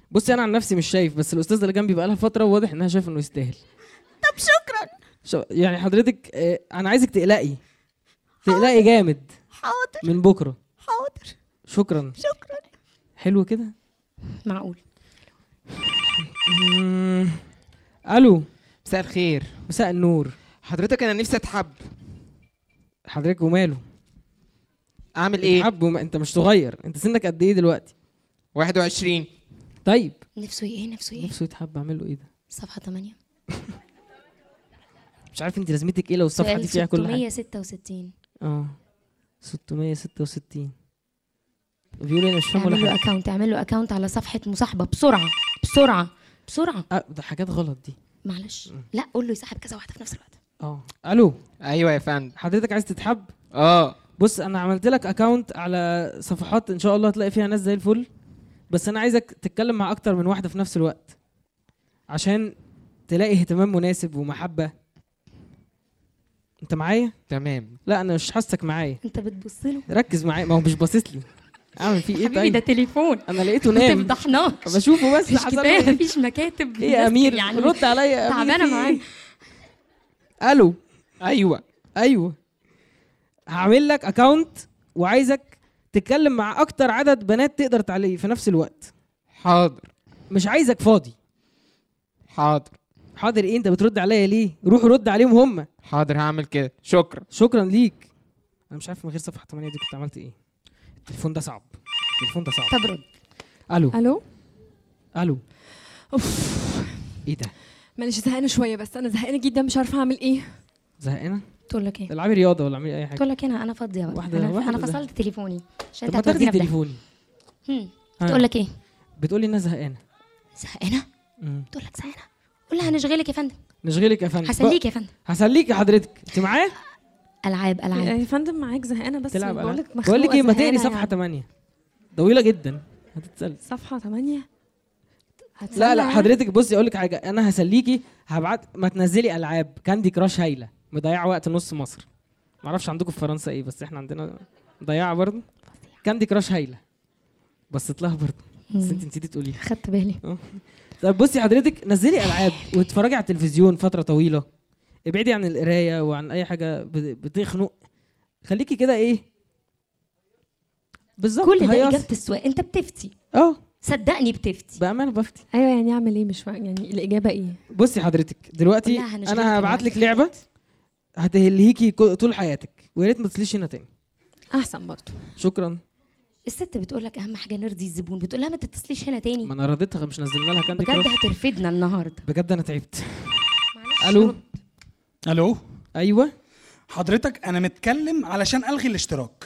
بصي انا عن نفسي مش شايف بس الاستاذه اللي جنبي بقالها فتره وواضح انها شايفه انه يستاهل طب شكرا شو يعني حضرتك آه، انا عايزك تقلقي تقلقي جامد حاضر من بكره حاضر شكرا شكرا حلو كده معقول مم. الو مساء الخير مساء النور حضرتك انا نفسي اتحب حضرتك وماله اعمل ايه حب وما انت مش صغير انت سنك قد ايه دلوقتي 21 طيب نفسه ايه نفسه ايه نفسه يتحب اعمل له ايه ده صفحه 8 مش عارف انت لازمتك ايه لو الصفحه دي فيها كل حاجه 666 اه 666 بيقول انا مش فاهم ولا اعمل له حاجه اكونت اعمل له اكونت على صفحه مصاحبه بسرعه بسرعه بسرعه آه ده حاجات غلط دي معلش لا قول له يسحب كذا واحده في نفس الوقت اه الو ايوه يا فندم حضرتك عايز تتحب اه بص انا عملت لك اكونت على صفحات ان شاء الله هتلاقي فيها ناس زي الفل بس انا عايزك تتكلم مع اكتر من واحده في نفس الوقت عشان تلاقي اهتمام مناسب ومحبه انت معايا تمام لا انا مش حاسك معايا انت بتبص له ركز معايا ما هو مش باصص لي اعمل فيه ايه حبيبي ده طيب تليفون انا لقيته ما نام تفضحناش بشوفه بس مش حصل له كفايه ايه مفيش مكاتب ايه يا امير يعني رد عليا يا امير تعبانه في إيه؟ معايا الو ايوه ايوه هعمل لك اكونت وعايزك تتكلم مع اكتر عدد بنات تقدر تعليه في نفس الوقت حاضر مش عايزك فاضي حاضر حاضر ايه انت بترد عليا ليه روح رد عليهم هم حاضر هعمل كده شكرا شكرا ليك انا مش عارف من غير صفحه 8 دي كنت عملت ايه التليفون ده صعب التليفون ده صعب طب رد الو الو الو اوف ايه ده معلش زهقانه شويه بس انا زهقانه جدا مش عارفه اعمل ايه زهقانه تقول لك ايه العبي رياضه ولا اعملي اي حاجه تقول لك انا انا فاضيه بقى واحدة- انا واحدة انا ده. فصلت تليفوني عشان طب انت ما تاخدي هتودينا في ده. تليفوني هم. ها. تقول لك ايه بتقولي انها زهقانه زهقانه مم. تقول لك زهقانه قول لها هنشغلك يا فندم نشغلك يا فندم هسليك يا فندم هسليك يا حضرتك انت معايا العاب العاب يا فندم معاك زهقانه بس تلعب بقول ألعاب؟ لك بقول لك ايه ما تقري تقري صفحه 8 طويله جدا هتتسلي صفحه 8 لا لا حضرتك بصي اقول لك حاجه انا هسليكي هبعت ما تنزلي العاب كاندي كراش هايله مضيعه وقت نص مصر ما اعرفش عندكم في فرنسا ايه بس احنا عندنا مضيعه برضه كاندي كراش هايله بصيت لها برضه بس انت نسيتي تقولي خدت بالي طب بصي حضرتك نزلي العاب واتفرجي على التلفزيون فتره طويله ابعدي عن القرايه وعن اي حاجه بت- بتخنق خليكي كده ايه بالظبط كل ده هيص. اجابه السؤال انت بتفتي اه صدقني بفتي بامانه بفتي ايوه يعني اعمل ايه مش فاهم يعني الاجابه ايه بصي حضرتك دلوقتي قولها هنشغلك انا هبعت لك العاب. لعبه هتهلهيكي كو- طول حياتك ويا ريت ما تسليش هنا تاني احسن برضه شكرا الست بتقول لك اهم حاجه نرضي الزبون بتقول لها ما تتصليش هنا تاني ما انا رضيتها مش نزلنا لها كاندي بجد كراش هترفدنا النهارده بجد انا تعبت معلش الو رد. الو ايوه حضرتك انا متكلم علشان الغي الاشتراك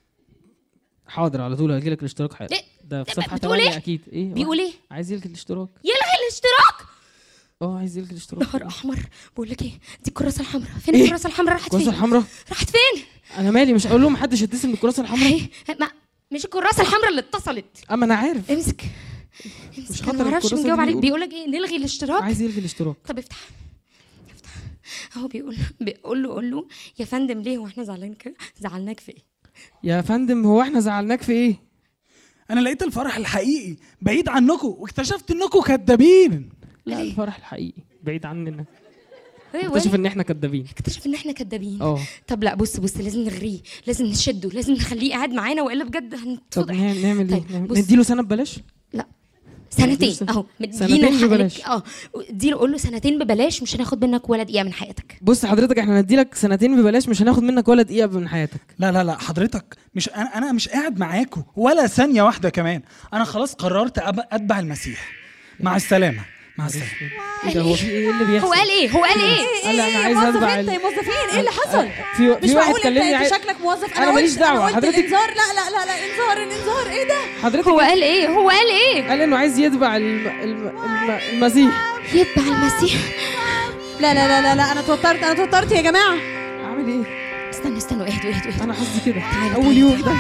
حاضر على طول هجيلك الاشتراك حالا ليه؟ ده في ده صفحه بتقول 8 إيه؟ اكيد ايه بيقول ايه عايز يلغي الاشتراك يلغي الاشتراك اه عايز يلغي الاشتراك نهار احمر بقول لك ايه دي الكراسه الحمراء فين إيه؟ الكراسه الحمراء راحت الكراسه فين الحمراء راحت فين انا مالي مش اقول لهم محدش يتصل بالكراسه الحمراء اهي ما مش الكراسه الحمراء اللي اتصلت اما انا عارف امسك مش امسك خاطر انا ما اعرفش الكراسة بنجاوب دي عليك بيقول- بيقول لك ايه نلغي الاشتراك عايز يلغي الاشتراك طب افتح افتح هو بيقول بيقول له قول له يا فندم ليه واحنا زعلانين كده زعلناك في ايه يا فندم هو احنا زعلناك في ايه انا لقيت الفرح الحقيقي بعيد عنكم واكتشفت انكم كدابين لا ليه؟ الفرح الحقيقي بعيد عننا ايه اكتشف وين؟ ان احنا كدابين اكتشف ان احنا كدابين اه طب لا بص بص لازم نغريه لازم نشده لازم نخليه قاعد معانا والا بجد طب هنتفضح نعمل نعمل ايه طيب، نعمل- بص. نديله سنه ببلاش سنتين سنة- اهو سنتين مدينا الحق ببلاش. لك- اه اديله قول له سنتين ببلاش مش هناخد منك ولا دقيقه من حياتك بص حضرتك احنا هنديلك سنتين ببلاش مش هناخد منك ولا دقيقه من حياتك لا لا لا حضرتك مش انا انا مش قاعد معاكم ولا ثانيه واحده كمان انا خلاص قررت أب- اتبع المسيح مع السلامه مع السلامه ايه ده هو في ايه اللي بيحصل هو قال ايه هو قال ايه قال لي انا عايز موظفين اتبع انت ال- يا موظفين ايه اللي حصل في مش في واحد معقول كلمني انت, عايز انت شكلك موظف أنا قلت- ماليش دعوة، قلت حضرتك- الانذار لا لا لا لا الانذار الانذار ايه ده حضرتك هو قال ايه هو قال ايه قال انه عايز يتبع الم... الم... الم... المسيح يتبع المسيح لا لا لا لا, لا انا توترت انا توترت يا جماعه اعمل ايه استنى استنى اهدوا اهدوا اهدوا انا حظي كده تعالى، اول تعالى، يوم ده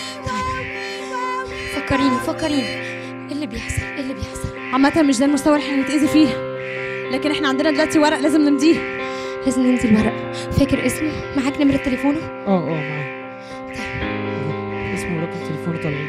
فكريني فكريني ايه اللي بيحصل ايه اللي بيحصل عامه مش ده المستوى اللي احنا هنتاذي فيه لكن احنا عندنا دلوقتي ورق لازم نمضيه لازم ننزل ورق فاكر اسمه معاك نمرة تليفونه اه اه معايا اسمه ورقم تليفونه طالعين